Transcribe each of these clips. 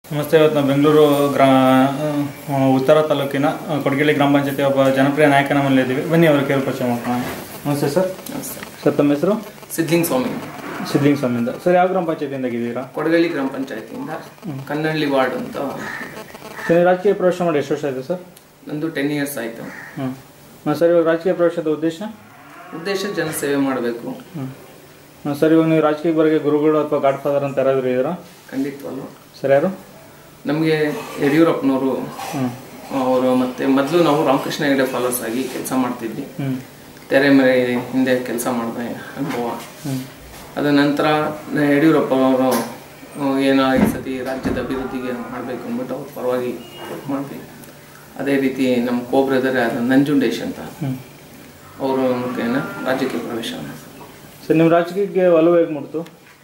ನಮಸ್ತೆ ಇವತ್ತು ನಾವು ಬೆಂಗಳೂರು ಗ್ರಾ ಆ, ಉತ್ತರ ತಾಲೂಕಿನ ಆ, ಕೊಡಗೇಳಿ ಗ್ರಾಮ ಪಂಚಾಯತಿ ಒಬ್ಬ ಜನಪ್ರಿಯ ನಾಯಕ ನಮ್ಮಲ್ಲಿ ಇದ್ದೀವಿ ಬನ್ನಿ ಅವರು ಕೇಳಿ ಪರಿಚಯ ಮಾಡ್ಕೊಳ್ಳೋಣ ನಮಸ್ತೆ ಸರ್ ನಮಸ್ತೆ ಸರ್ ತಮ್ಮ ಹೆಸರು ಸಿದ್ಲಿಂಗ್ ಸ್ವಾಮಿ ಸಿದ್ಲಿಂಗ್ ಸ್ವಾಮಿಯಿಂದ ಸರ್ ಯಾವ ಗ್ರಾಮ ಪಂಚಾಯತಿಯಿಂದ ಇದ್ದೀರಾ ಕೊಡಗಳ್ಳಿ ಗ್ರಾಮ ಪಂಚಾಯತಿಯಿಂದ ಕನ್ನಳ್ಳಿ ವಾರ್ಡ್ ಅಂತ ಸರ್ ನೀವು ರಾಜಕೀಯ ಪ್ರವೇಶ ಮಾಡಿ ಎಷ್ಟು ವರ್ಷ ಆಯಿತು ಸರ್ ನಂದು ಟೆನ್ ಇಯರ್ಸ್ ಆಯಿತು ಹ್ಞೂ ಹಾಂ ಸರ್ ಇವಾಗ ರಾಜಕೀಯ ಪ್ರವೇಶದ ಉದ್ದೇಶ ಉದ್ದೇಶ ಜನ ಸೇವೆ ಮಾಡಬೇಕು ಹ್ಞೂ ಹಾಂ ಸರ್ ಇವಾಗ ನೀವು ರಾಜಕೀಯ ಬರಗೆ ಗುರುಗಳು ಅಥವಾ ಗಾಡ್ ಫಾದರ್ ಅಂತ ಯಾರಾದರೂ ಇದ್ದೀರಾ ಖಂಡಿತವಲ್ಲ ಸರ್ ಯಾರು ನಮಗೆ ಯಡಿಯೂರಪ್ಪನವರು ಹ್ಞೂ ಅವರು ಮತ್ತೆ ಮೊದಲು ನಾವು ರಾಮಕೃಷ್ಣ ಹೆಗಡೆ ಫಾಲೋವರ್ಸ್ ಆಗಿ ಕೆಲಸ ಮಾಡ್ತಿದ್ವಿ ಹ್ಞೂ ತೆರೆ ಮೇಲೆ ಹಿಂದೆ ಕೆಲಸ ಮಾಡಿದ ಅನುಭವ ಹ್ಞೂ ಅದ ನಂತರ ನ- ಯಡಿಯೂರಪ್ಪ ಅವರು ಏನೋ ಈ ಸತಿ ರಾಜ್ಯದ ಅಭಿವೃದ್ಧಿಗೆ ಮಾಡಬೇಕು ಅಂದ್ಬಿಟ್ಟು ಅವ್ರ ಪರವಾಗಿ ವರ್ಕ್ ಮಾಡಿದ್ವಿ ಅದೇ ರೀತಿ ನಮ್ಮ ಕೋ ಬ್ರದರ್ ಆದ ನಂಜುಂಡೇಶ್ ಅಂತ ಹ್ಞೂ ಅವರು ಮುಖೇನ ರಾಜ್ಯಕ್ಕೆ ಪ್ರವೇಶ ಮಾಡಿದ್ರು. ಸರ್ ನಿಮ್ಮ ರಾಜಕೀಯಕ್ಕೆ ಒಲವು ಹೇಗೆ ಮೂಡ್ತು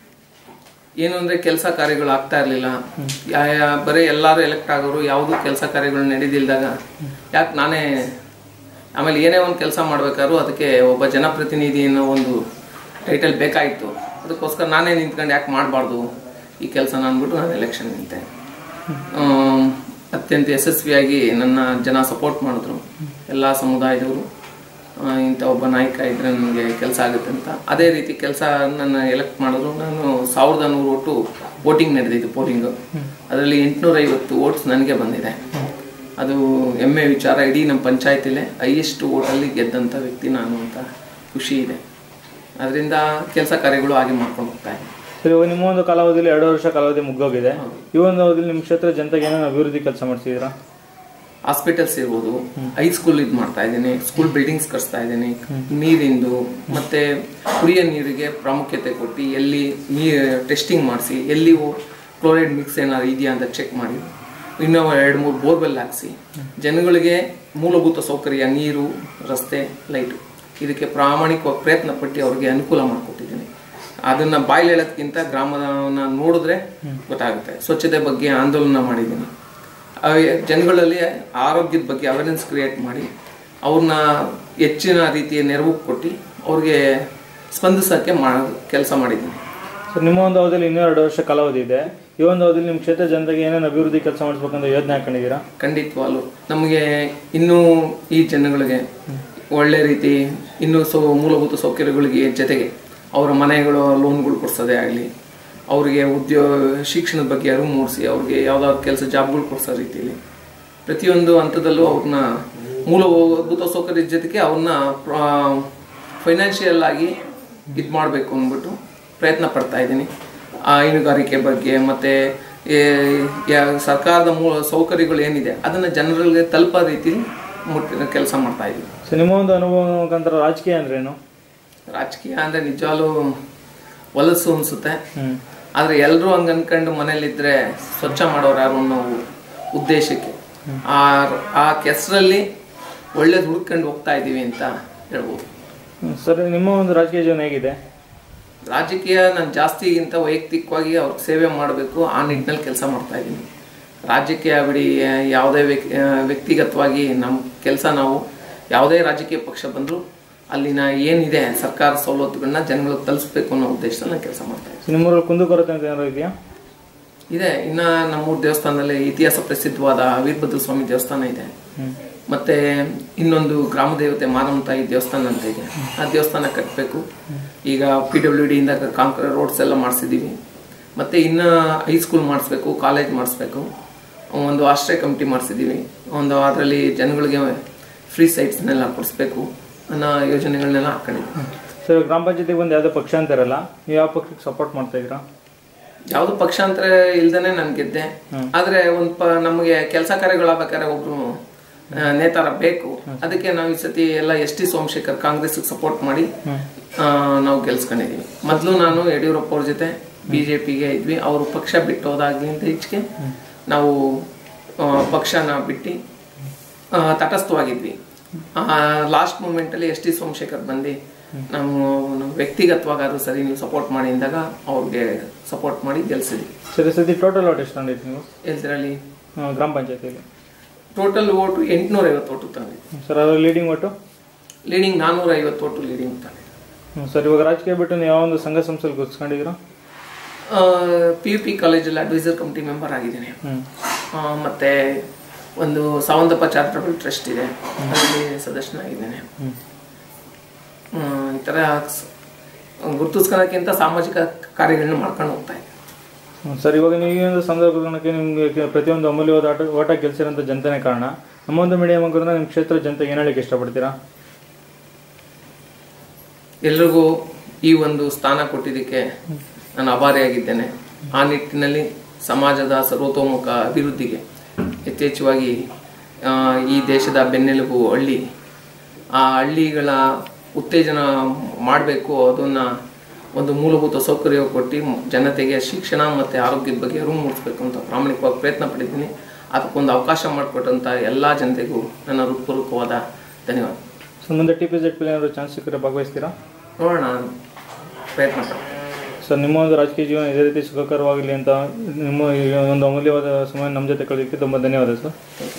ಏನು ಅಂದ್ರೆ ಕೆಲಸ ಕಾರ್ಯಗಳು ಆಗ್ತಾ ಇರಲಿಲ್ಲ ಯಾ ಬರೀ ಎಲ್ಲರೂ ಎಲೆಕ್ಟ್ ಆಗೋರು ಯಾವುದೂ ಕೆಲಸ ಕಾರ್ಯಗಳು ನಡೆದಿಲ್ದಾಗ ಯಾಕೆ ನಾನೇ ಆಮೇಲೆ ಏನೇ ಒಂದು ಕೆಲಸ ಮಾಡ್ಬೇಕಾದ್ರೂ ಅದಕ್ಕೆ ಒಬ್ಬ ಜನಪ್ರತಿನಿಧಿ ಅನ್ನೋ ಒಂದು ಟೈಟಲ್ ಬೇಕಾಯಿತು ಅದಕ್ಕೋಸ್ಕರ ನಾನೇ ನಿಂತ್ಕೊಂಡು ಯಾಕೆ ಮಾಡಬಾರ್ದು ಈ ಕೆಲಸ ಅಂದ್ಬಿಟ್ಟು ನಾನು ಎಲೆಕ್ಷನ್ ನಿಂತೆ ಆಮ್, ಅತ್ಯಂತ ಯಶಸ್ವಿಯಾಗಿ ನನ್ನ ಜನ ಸಪೋರ್ಟ್ ಮಾಡಿದ್ರು ಎಲ್ಲ ಸಮುದಾಯದವರು ಆ, ಇಂಥ ಒಬ್ಬ ನಾಯಕ ಇದ್ರೆ ನನಗೆ ಕೆಲಸ ಆಗುತ್ತೆ ಅಂತ ಅದೇ ರೀತಿ ಕೆಲಸ ನನ್ನ ಎಲೆಕ್ಟ್ ಮಾಡಿದ್ರು ನಾನು ಸಾವಿರದ ನೂರು ಒಟ್ಟು ವೋಟಿಂಗ್ ನಡೆದಿದ್ದು ಪೋಲಿಂಗು ಅದರಲ್ಲಿ ಎಂಟುನೂರ ಐವತ್ತು ವೋಟ್ಸ್ ನನಗೆ ಬಂದಿದೆ ಅದು ಹೆಮ್ಮೆ ವಿಚಾರ ಇಡೀ ನಮ್ಮ ಪಂಚಾಯತಿಲೇ ಹೈಯೆಸ್ಟ್ ವೋಟಲ್ಲಿ ಗೆದ್ದಂಥ ವ್ಯಕ್ತಿ ನಾನು ಅಂತ ಖುಷಿ ಇದೆ ಅದರಿಂದ ಕೆಲಸ ಕಾರ್ಯಗಳು ಹಾಗೆ ಮಾಡ್ಕೊಂಡು ಹೋಗ್ತಾ ಇದೆ ಸರ್ ಇವಾಗ ನಿಮ್ಮ ಒಂದು ಕಾಲಾವಧಿಯಲ್ಲಿ ಎರಡು ವರ್ಷ ಕಾಲಾವಧಿ ಮುಗ್ದೋಗಿದೆ ಈ ಒಂದು ಅವಧಿಯಲ್ಲಿ ನಿಮ್ಮ ಕ್ಷೇತ್ರ ಜನತೆಗೆ ಏನೇನು ಅಭಿವೃದ್ಧಿ ಕೆಲಸ ಮಾಡ್ತಿದ್ದೀರಾ ಹಾಸ್ಪಿಟಲ್ಸ್ ಇರ್ಬೋದು ಹೈ ಸ್ಕೂಲ್ ಇದು ಮಾಡ್ತಾ ಇದ್ದೀನಿ ಸ್ಕೂಲ್ ಬಿಲ್ಡಿಂಗ್ಸ್ ಕಟ್ಸ್ತಾ ಇದ್ದೀನಿ ನೀರಿಂದು ಮತ್ತೆ ಕುಡಿಯೋ ನೀರಿಗೆ ಪ್ರಾಮುಖ್ಯತೆ ಕೊಟ್ಟು ಎಲ್ಲಿ ನೀರು ಟೆಸ್ಟಿಂಗ್ ಮಾಡಿಸಿ ಎಲ್ಲಿ ಕ್ಲೋರೈಡ್ ಮಿಕ್ಸ್ ಏನಾದ್ರು ಇದೆಯಾ ಅಂತ ಚೆಕ್ ಮಾಡಿ ಇನ್ನೂ ಎರಡು ಮೂರು ಬೋರ್ವೆಲ್ ಹಾಕ್ಸಿ ಜನಗಳಿಗೆ ಮೂಲಭೂತ ಸೌಕರ್ಯ ನೀರು ರಸ್ತೆ ಲೈಟು ಇದಕ್ಕೆ ಪ್ರಾಮಾಣಿಕವಾಗಿ ಪ್ರಯತ್ನ ಪಟ್ಟು ಅವ್ರಿಗೆ ಅನುಕೂಲ ಮಾಡಿಕೊಟ್ಟಿದ್ದೀನಿ ಅದನ್ನ ಬಾಯಲ್ಲಿ ಹೇಳೋದ್ಕಿಂತ ಗ್ರಾಮದವನ್ನ ನೋಡಿದ್ರೆ ಗೊತ್ತಾಗುತ್ತೆ ಸ್ವಚ್ಛತೆ ಬಗ್ಗೆ ಆಂದೋಲನ ಮಾಡಿದ್ದೀನಿ ಆ ಜನಗಳಲ್ಲಿ ಆರೋಗ್ಯದ ಬಗ್ಗೆ ಅವೇರ್ನೆಸ್ ಕ್ರಿಯೇಟ್ ಮಾಡಿ ಅವ್ರನ್ನ ಹೆಚ್ಚಿನ ರೀತಿಯ ನೆರವು ಕೊಟ್ಟು ಅವ್ರಿಗೆ ಸ್ಪಂದಿಸೋಕ್ಕೆ ಮಾ ಕೆಲಸ ಮಾಡಿದ್ದೀನಿ ಸರ್ ನಿಮ್ಮ ಒಂದು ಅವಧಿಯಲ್ಲಿ ಇನ್ನೂ ಎರಡು ವರ್ಷ ಕಾಲಾವಧಿ ಇದೆ ಈ ಒಂದು ಅವಧಿಯಲ್ಲಿ ನಿಮ್ಮ ಕ್ಷೇತ್ರ ಜನತೆಗೆ ಏನೇನು ಅಭಿವೃದ್ಧಿ ಕೆಲಸ ಮಾಡಿಸ್ಬೇಕಂತ ಯೋಜನೆ ಹಾಕೊಂಡಿದ್ದೀರಾ ಖಂಡಿತವಾಗ್ಲು ನಮಗೆ ಇನ್ನೂ ಈ ಜನಗಳಿಗೆ ಒಳ್ಳೆ ರೀತಿ ಇನ್ನೂ ಸೌ ಮೂಲಭೂತ ಸೌಕರ್ಯಗಳಿಗೆ ಜೊತೆಗೆ ಅವರ ಮನೆಗಳು ಲೋನ್ಗಳು ಕೊಡ್ಸೋದೇ ಆಗಲಿ ಅವರಿಗೆ ಉದ್ಯೋಗ ಶಿಕ್ಷಣದ ಬಗ್ಗೆ ಅರಿವು ಮೂಡಿಸಿ ಅವ್ರಿಗೆ ಯಾವುದಾದ್ರು ಕೆಲಸ ಜಾಬ್ಗಳು ಕೊಡ್ಸೋ ರೀತಿಯಲ್ಲಿ ಪ್ರತಿಯೊಂದು ಹಂತದಲ್ಲೂ ಅವ್ರನ್ನ ಮೂಲಭೂತ ಸೌಕರ್ಯದ ಜೊತೆಗೆ ಅವ್ರನ್ನ ಫೈನಾನ್ಷಿಯಲ್ ಆಗಿ ಇದು ಮಾಡಬೇಕು ಅಂದ್ಬಿಟ್ಟು ಪ್ರಯತ್ನ ಪಡ್ತಾ ಇದ್ದೀನಿ ಆ ಹೈನುಗಾರಿಕೆ ಬಗ್ಗೆ ಮತ್ತು ಸರ್ಕಾರದ ಮೂಲ ಸೌಕರ್ಯಗಳು ಏನಿದೆ ಅದನ್ನು ಜನರಿಗೆ ತಲುಪೋ ರೀತಿಲಿ ಮುಟ್ಟಿ ಕೆಲಸ ಮಾಡ್ತಾ ಇದ್ದೀವಿ ಸರ್ ನಿಮ್ಮ ಒಂದು ಅನುಭವ ಮುಖಾಂತರ ರಾಜಕೀಯ ಅಂದ್ರೇನು ರಾಜಕೀಯ ಅಂದರೆ ನಿಜವಾಗ್ಲೂ ಹೊಲಸು ಅನಿಸುತ್ತೆ ಹ್ಞೂ ಆದರೆ ಎಲ್ಲರೂ ಹಂಗೆ ಅನ್ಕೊಂಡು ಮನೇಲಿದ್ದರೆ ಸ್ವಚ್ಛ ಮಾಡೋರು ಯಾರು ಅನ್ನೋ ಉದ್ದೇಶಕ್ಕೆ ಆ ಆ ಕೆಸರಲ್ಲಿ ಒಳ್ಳೇದು ಹುಡ್ಕೊಂಡು ಹೋಗ್ತಾ ಇದ್ದೀವಿ ಅಂತ ಹೇಳ್ಬೋದು ಸರ್ ನಿಮ್ಮ ಒಂದು ರಾಜಕೀಯ ಜೀವನ ಹೇಗಿದೆ ರಾಜಕೀಯ ನಾನು ಜಾಸ್ತಿಗಿಂತ ವೈಯಕ್ತಿಕವಾಗಿ ಅವ್ರಿಗೆ ಸೇವೆ ಮಾಡಬೇಕು ಆ ನಿಟ್ಟಿನಲ್ಲಿ ಕೆಲಸ ಮಾಡ್ತಾ ಇದ್ದೀನಿ ರಾಜಕೀಯ ಬಿಡಿ ಯಾವುದೇ ವ್ಯಕ್ ಆ, ವ್ಯಕ್ತಿಗತವಾಗಿ ನಮ್ಮ ಕೆಲಸ ನಾವು ಯಾವುದೇ ರಾಜಕೀಯ ಪಕ್ಷ ಬಂದರೂ ಅಲ್ಲಿನ ಏನಿದೆ ಸರ್ಕಾರ ಸವಲತ್ತುಗಳನ್ನ ಜನಗಳಿಗೆ ತಲುಪಿಸ್ಬೇಕು ಅನ್ನೋ ಉದ್ದೇಶದಲ್ಲಿ ನಾನು ಕೆಲಸ ಮಾಡ್ತಾ ಇದ್ದೀನಿ ಸರ್ ನಿಮ್ಮೂರಲ್ಲಿ ಕುಂದುಕೊರತೆ ಅಂತ ಏನಾದ್ರು ಇದೆಯಾ ಇದೆ ಇನ್ನು ನಮ್ಮೂರ ದೇವಸ್ಥಾನದಲ್ಲಿ ಇತಿಹಾಸ ಪ್ರಸಿದ್ಧವಾದ ವೀರಭದ್ರ ಸ್ವಾಮಿ ದೇವಸ್ಥಾನ ಇದೆ ಹ್ಞೂ ಮತ್ತೆ ಇನ್ನೊಂದು ಗ್ರಾಮ ದೇವತೆ ಮಾರಮ್ಮ ತಾಯಿ ದೇವಸ್ಥಾನ ಅಂತ ಇದೆ ಆ ದೇವಸ್ಥಾನ ಕಟ್ಟಬೇಕು ಈಗ ಪಿ ಡಬ್ಲ್ಯೂ ಡಿಯಿಂದ ಕಾಂಕ್ರ ರೋಡ್ಸ್ ಎಲ್ಲ ಮಾಡಿಸಿದ್ದೀವಿ ಮತ್ತೆ ಇನ್ನು ಹೈಸ್ಕೂಲ್ ಮಾಡಿಸ್ಬೇಕು ಕಾಲೇಜ್ ಮಾಡಿಸ್ಬೇಕು ಒಂದು ಆಶ್ರಯ ಕಮಿಟಿ ಮಾಡಿಸಿದ್ದೀವಿ ಒಂದು ಅದರಲ್ಲಿ ಜನಗಳಿಗೆ ಫ್ರೀ ಸೈಟ್ಸ್ನೆಲ್ಲ ಕೊಡಿಸ್ಬೇಕು ಅನ್ನೋ ಯೋಜನೆಗಳನ್ನೆಲ್ಲ ಹಾಕೊಂಡಿದ್ದೀವಿ ಸರ್ ಗ್ರಾಮ ಪಂಚಾಯತಿಗೆ ಬಂದು ಯಾವುದೋ ಪಕ್ಷ ಅಂತಾರಲ್ಲ ನೀವು ಯಾವ ಪಕ್ಷಕ್ಕೆ ಸಪೋರ್ಟ್ ಮಾಡ್ತಾ ಇದ್ದೀರಾ ಯಾವುದು ಪಕ್ಷಾಂತರ ಇಲ್ದೇನೆ ನಾನು ಗೆದ್ದೆ ಆದ್ರೆ ಒಂದು ಪ ನಮಗೆ ಕೆಲಸ ಕಾರ್ಯಗಳಾಗಬೇಕಾದ್ರೆ ಒಬ್ರು ಆ, ನೇತಾರ ಬೇಕು ಅದಕ್ಕೆ ನಾವು ಈ ಸತಿ ಎಲ್ಲ S T Somashekar Congress support ಮಾಡಿ ಆ, ನಾವು ಗೆಲ್ಸ್ಕೊಂಡಿದೀವಿ ಮೊದಲು ನಾನು ಯಡಿಯೂರಪ್ಪ ಅವ್ರ ಜೊತೆ ಬಿಜೆಪಿಗೆ ಇದ್ವಿ ಅವರು ಪಕ್ಷ ಬಿಟ್ಟು ಹೋದಾಗ್ಲಿಂದ ಈಚೆಗೆ ನಾವು ಆ, ಪಕ್ಷನ ಬಿಟ್ಟು ಆ, ತಟಸ್ಥವಾಗಿದ್ವಿ ಲಾಸ್ಟ್ ಮೂಮೆಂಟಲ್ಲಿ ಎಸ್ ಟಿ ಸೋಮಶೇಖರ್ ಬಂದು ನಾವು ನಾವು ವ್ಯಕ್ತಿಗತವಾಗಾದ್ರೂ ಸರಿ ನೀವು ಸಪೋರ್ಟ್ ಮಾಡಿ ಅಂದಾಗ ಅವ್ರಿಗೆ ಸಪೋರ್ಟ್ ಮಾಡಿ ಗೆಲ್ಸಿದ್ವಿ ಸರ್ ಈ ಸತಿ ಟೋಟಲ್ ಓಟ್ ಎಷ್ಟು ತಂದಿದ್ದು ನೀವು ಇದರಲ್ಲಿ ಆ, ಗ್ರಾಮ ಪಂಚಾಯತಿಯಲ್ಲಿ ಟೋಟಲ್ ಓಟು ಎಂಟುನೂರ ಐವತ್ತು ಓಟು ತಂದಿದ್ವಿ ಸರ್ ಅದರ ಲೀಡಿಂಗ್ ಒಟ್ಟು ಲೀಡಿಂಗ್ ನಾನ್ನೂರ ಐವತ್ತು ಓಟು ಲೀಡಿಂಗ್ ತಂದಿದ್ವಿ ಹ್ಞೂ ಸರ್ ಇವಾಗ ರಾಜಕೀಯ ಬಿಟ್ಟು ನೀವು ಯಾವ ಒಂದು ಸಂಘ ಸಂಸ್ಥೆಯಲ್ಲಿ ಗುರ್ಸ್ಕೊಂಡಿದ್ದೀರಾ ಪಿ ಯು ಪಿ ಕಾಲೇಜಲ್ಲಿ ಅಡ್ವೈಸರ್ ಕಮಿಟಿ ಮೆಂಬರ್ ಆಗಿದ್ದೀನಿ ಹ್ಞೂ ಆ, ಮತ್ತೆ ಒಂದು ಸಾವಂತಪ್ಪ ಚಾರಿಟಬಲ್ ಟ್ರಸ್ಟ್ ಇದೆ ಅದರಲ್ಲಿ ಸದಸ್ಯನಾಗಿದ್ದೇನೆ ಹ್ಞೂ ಹ್ಮ್, ಈ ಥರ ಸ್- ಗುರುತಿಸ್ಕೊಳ್ಳೋಕ್ಕಿಂತ ಸಾಮಾಜಿಕ ಕಾರ್ಯಗಳನ್ನ ಮಾಡ್ಕೊಂಡು ಹೋಗ್ತಾ ಇದ್ದೀನಿ ಹ್ಮ್, ಸರ್ ಇವಾಗ ನೀವು ಈ ಒಂದು ಸಂದರ್ಭಕ್ಕೆ ನಿಮಗೆ ಕೆ- ಪ್ರತಿಯೊಂದು ಅಮೂಲ್ಯವಾದ ಆಟ ಓಟ ಗೆಲ್ಸಿರೋಂಥ ಜನತೆನೇ ಕಾರಣ ನಮ್ಮ ಒಂದು ಮೀಡಿಯಾ ಮುಖಾಂತರ ನಿಮ್ಮ ಕ್ಷೇತ್ರ ಜನತೆಗೆ ಏನು ಹೇಳಕ್ಕೆ ಇಷ್ಟಪಡ್ತೀರಾ ಎಲ್ರಿಗೂ ಈ ಒಂದು ಸ್ಥಾನ ಕೊಟ್ಟಿದ್ದಕ್ಕೆ ನಾನು ಆಭಾರಿಯಾಗಿದ್ದೇನೆ ಆ ನಿಟ್ಟಿನಲ್ಲಿ ಸಮಾಜದ ಸರ್ವತೋಮುಖ ಅಭಿವೃದ್ಧಿಗೆ ಯಥೇಚ್ಛವಾಗಿ ಆ, ಈ ದೇಶದ ಬೆನ್ನೆಲುಬು ಹಳ್ಳಿ ಆ ಹಳ್ಳಿಗಳ ಉತ್ತೇಜನ ಮಾಡಬೇಕು ಅದನ್ನು ಒಂದು ಮೂಲಭೂತ ಸೌಕರ್ಯ ಕೊಟ್ಟು ಜನತೆಗೆ ಶಿಕ್ಷಣ ಮತ್ತು ಆರೋಗ್ಯದ ಬಗ್ಗೆ ಅರಿವು ಮೂಡಿಸ್ಬೇಕು ಅಂತ ಪ್ರಾಮಾಣಿಕವಾಗಿ ಪ್ರಯತ್ನ ಪಟ್ಟಿದ್ದೀನಿ ಅದಕ್ಕೊಂದು ಅವಕಾಶ ಮಾಡಿಕೊಟ್ಟಂಥ ಎಲ್ಲ ಜನತೆಗೂ ನನ್ನ ಹೃತ್ಪೂರ್ವಕವಾದ ಧನ್ಯವಾದ ಸೊ ಮುಂದೆ ಟಿ ಪಿ ಜೆಡ್ ಪಿ ಏನಾದರೂ ಚಾನ್ಸ್ ಸಿಕ್ಕರೆ ಭಾಗವಹಿಸ್ತೀರಾ ನೋಡೋಣ ಪ್ರಯತ್ನ ಪಡ್ತೀನಿ ಸರ್ ನಿಮ್ಮ ಒಂದು ರಾಜಕೀಯ ಜೀವನ ಇದೇ ರೀತಿ ಸುಖಕರವಾಗಲಿ ಅಂತ ನಿಮ್ಮ ಈ ಒಂದು ಅಮೂಲ್ಯವಾದ ಸಮಯ ನಮ್ಮ ಜೊತೆ ಕಳೆಯೋಕ್ಕೆ ತುಂಬ ಧನ್ಯವಾದ ಸರ್